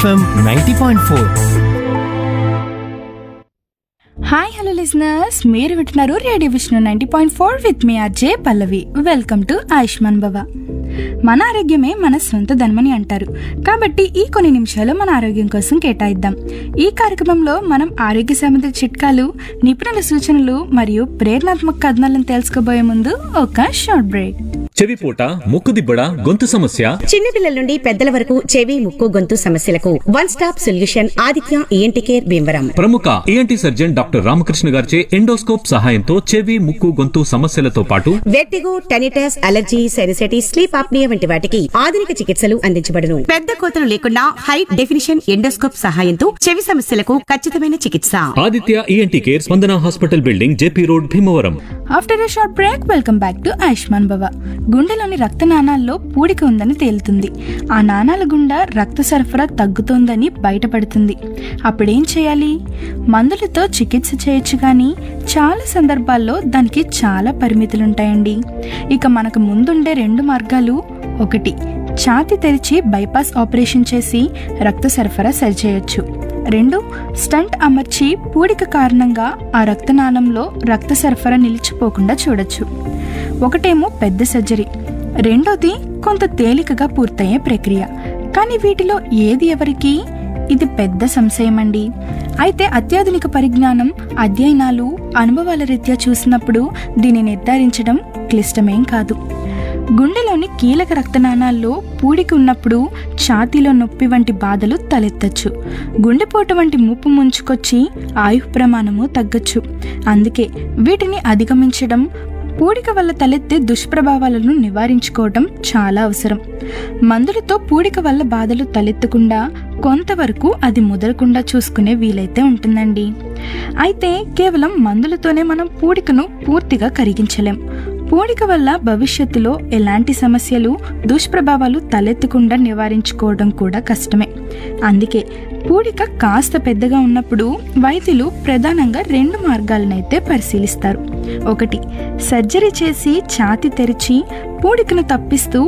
FM ninety point four hi hello listeners మీరు వింటున్నారు radio Vishnu ninety point four with మీ Ajay Pallavi welcome to Ayushman Bhava మన ఆరోగ్యమే మన సొంత ధనమని అంటారు కాబట్టి ఈ కొన్ని నిమిషాలు మన ఆరోగ్యం కోసం కేటాయిద్దాం ఈ కార్యక్రమంలో మనం ఆరోగ్య సంబంధిత చిట్కాలు నిపుణుల సూచనలు మరియు ప్రేరణాత్మక కథనాలను తెలుసుకోబోయే ముందు ఒక షార్ట్ బ్రేక్ చెవిపూట ముక్కుదిబ్బడ గొంతు సమస్య చిన్నపిల్లల నుండి పెద్దల వరకు చెవి ముక్కు గొంతు సమస్యలకు one stop solution Aditya ENT care Bhimavaram ప్రముఖ ఏఎన్టీ సర్జన్ డాక్టర్ రామకృష్ణ గారిచే ఎండోస్కోప్ సహాయంతో చెవి ముక్కు గొంతు సమస్యలతో పాటు vertigo tinnitus allergy sinusitis sleep apnea వంటి వాటికి ఆధునిక చికిత్సలు అందించబడును పెద్ద కోతలు లేకుండా హై డెఫినిషన్ ఎండోస్కోప్ సహాయంతో చెవి సమస్యలకు ఖచ్చితమైన చికిత్స Aditya ENT care Spandana hospital building JP road Bhimavaram after a short break welcome back to Ayushman Bhava గుండెలోని రక్త నాణాల్లో పూడిక ఉందని తేలుతుంది ఆ నాణాల గుండా రక్త సరఫరా తగ్గుతోందని బయటపడుతుంది అప్పుడేం చేయాలి మందులతో చికిత్స చేయొచ్చు కానీ చాలా సందర్భాల్లో దానికి చాలా పరిమితులుంటాయండి ఇక మనకు ముందుండే రెండు మార్గాలు ఒకటి ఛాతి తెరిచి బైపాస్ ఆపరేషన్ చేసి రక్త సరఫరా సరిచేయొచ్చు రెండు స్టంట్ అమర్చి పూడిక కారణంగా ఆ రక్తనాళంలో రక్త సరఫరా నిలిచిపోకుండా చూడొచ్చు ఒకటేమో పెద్ద సర్జరీ రెండోది కొంత తేలికగా పూర్తయ్యే ప్రక్రియ కానీ వీటిలో ఏది ఎవరికి ఇది పెద్ద సంశయం అండి అయితే అత్యాధునిక పరిజ్ఞానం అధ్యయనాలు అనుభవాల రీత్యా చూసినప్పుడు దీన్ని నిర్ధారించడం క్లిష్టమేం కాదు గుండెలోని కీలక రక్తనాళాల్లో పూడికి ఉన్నప్పుడు ఛాతీలో నొప్పి వంటి బాధలు తలెత్తచ్చు గుండెపోటు వంటి ముప్పు ముంచుకొచ్చి ఆయుః ప్రమాణము తగ్గచ్చు అందుకే వీటిని అధిగమించడం పూడిక వల్ల తలెత్తే దుష్ప్రభావాలను నివారించుకోవడం చాలా అవసరం మందులతో పూడిక వల్ల బాధలు తలెత్తకుండా కొంతవరకు అది ముదరకుండా చూసుకునే వీలైతే ఉంటుందండి అయితే కేవలం మందులతోనే మనం పూడికను పూర్తిగా కరిగించలేం పూడిక వల్ల భవిష్యత్తులో ఎలాంటి సమస్యలు దుష్ప్రభావాలు తలెత్తకుండా నివారించుకోవడం కూడా కష్టమే అందుకే పూడిక కాస్త పెద్దగా ఉన్నప్పుడు వైద్యులు ప్రధానంగా రెండు మార్గాలనైతే పరిశీలిస్తారు ఒకటి సర్జరీ చేసి ఛాతి తెరిచి పూడికను తప్పిస్తూ